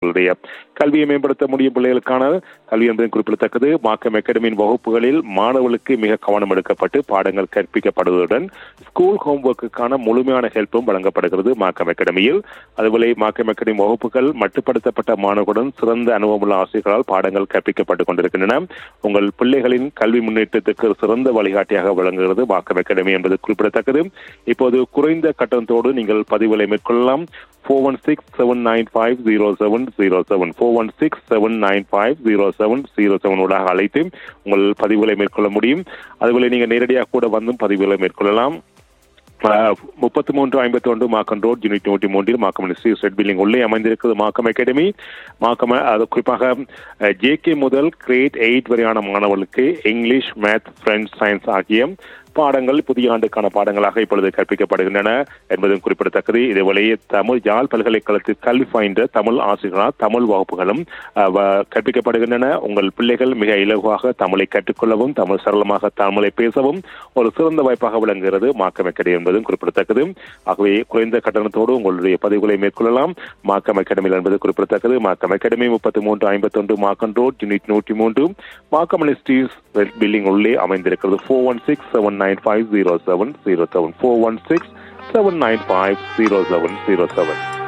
உங்களுடைய கல்வியை மேம்படுத்த முடியும் பிள்ளைகளுக்கான கல்வி என்பது குறிப்பிடத்தக்கது மாக்கம் அகாடமியின் வகுப்புகளில் மாணவர்களுக்கு மிக கவனம் எடுக்கப்பட்டு பாடங்கள் கற்பிக்கப்படுவதுடன் ஸ்கூல் ஹோம்ஒர்க்குக்கான முழுமையான ஹெல்ப்பும் வழங்கப்படுகிறது மாக்கம் அகாடமியில் அதுபோல மாக்கம் அகாடமி வகுப்புகள் மட்டுப்படுத்தப்பட்ட மாணவர்களுடன் சிறந்த அனுபவமுள்ள ஆசிரியர்களால் பாடங்கள் கற்பிக்கப்பட்டுக் கொண்டிருக்கின்றன உங்கள் பிள்ளைகளின் கல்வி முன்னேற்றத்துக்கு சிறந்த வழிகாட்டியாக விளங்குகிறது மாக்கம் அகாடமி என்பது குறிப்பிடத்தக்கது இப்போது குறைந்த கட்டணத்தோடு நீங்கள் பதிவுகளை மேற்கொள்ளலாம் four one six seven nine five zero seven zero seven four one six seven nine five zero seven zero seven ஊடாக அழைத்து உங்கள் பதிவுகளை மேற்கொள்ள முடியும் அதுபோல நீங்கள் நேரடியாக கூட வந்தும் பதிவுகளை மேற்கொள்ளலாம் முப்பத்தி மூன்று ஐம்பத்தி ஒன்று மாக்கம் ரோட் யூனிட் நூற்றி மூன்றில் மாக்கம் ஸ்ரீ ரெட் பில்டிங் உள்ளே அமைந்திருக்கிறது மாக்கம் அகாடமி மாக்கம் அது குறிப்பாக ஜேகே முதல் கிரேட் எயிட் வரையான மாணவர்களுக்கு இங்கிலீஷ் மேத் பிரெஞ்ச் சயின்ஸ் ஆகிய பாடங்கள் புதிய ஆண்டுக்கான பாடங்களாக இப்பொழுது கற்பிக்கப்படுகின்றன என்பதும் குறிப்பிடத்தக்கது இதேவேளையே தமிழ் யாழ் பல்கலைக்கழகத்தில் கல்வி பயின்ற தமிழ் ஆசிரியர்களால் தமிழ் வகுப்புகளும் கற்பிக்கப்படுகின்றன உங்கள் பிள்ளைகள் மிக இலகுவாக தமிழை கற்றுக்கொள்ளவும் தமிழ் சரளமாக தமிழை பேசவும் ஒரு சிறந்த வாய்ப்பாக விளங்குகிறது மாக்கம் அகாடமி என்பதும் குறிப்பிடத்தக்கது ஆகவே குறைந்த கட்டணத்தோடு உங்களுடைய பதிவுகளை மேற்கொள்ளலாம் மாக்கம் அகாடமி என்பது குறிப்பிடத்தக்கது மாக்கம் அகாடமி முப்பத்தி மூன்று ஐம்பத்தி ஒன்று மாக்கம் ரோட் யூனிட் நூற்றி மூன்று மாக்கம் ஸ்டீஸ் பில்டிங் உள்ளே அமைந்திருக்கிறது four one six seven nine five zero seven zero seven four one six seven nine five zero seven zero seven.